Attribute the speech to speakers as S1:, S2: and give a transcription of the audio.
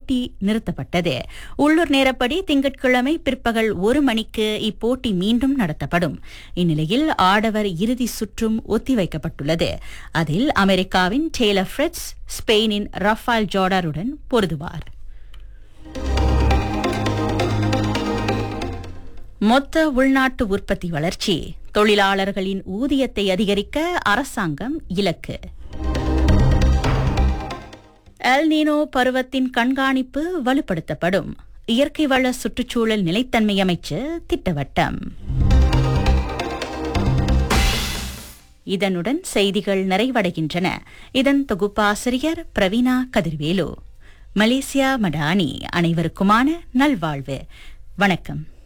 S1: போட்டி நிறுத்தப்பட்டது உள்ளூர் நேரப்படி திங்கட்கிழமை பிற்பகல் ஒரு மணிக்கு இப்போட்டி மீண்டும் நடத்தப்படும் இந்நிலையில் ஆடவர் இறுதி சுற்றும் ஒத்திவைக்கப்பட்டுள்ளது அதில் அமெரிக்காவின் டேலர் ஃபிரிட்ஸ் ஸ்பெயினின் ரஃபால் ஜோர்டாருடன் பொருதுவார் மொத்த உள்நாட்டு உற்பத்தி வளர்ச்சி தொழிலாளர்களின் ஊதியத்தை அதிகரிக்க அரசாங்கம் இலக்கு எல் நீனோ பருவத்தின் கண்காணிப்பு வலுப்படுத்தப்படும் இயற்கை வள சுற்றுச்சூழல் நிலைத்தன்மை அமைச்சு திட்டவட்டம் இதனுடன் செய்திகள் நிறைவடைகின்றன இதன் தொகுப்பாசிரியர் பிரவீனா கதிர்வேலு மலேசியா மடானி அனைவருக்குமான நல்வாழ்வு வணக்கம்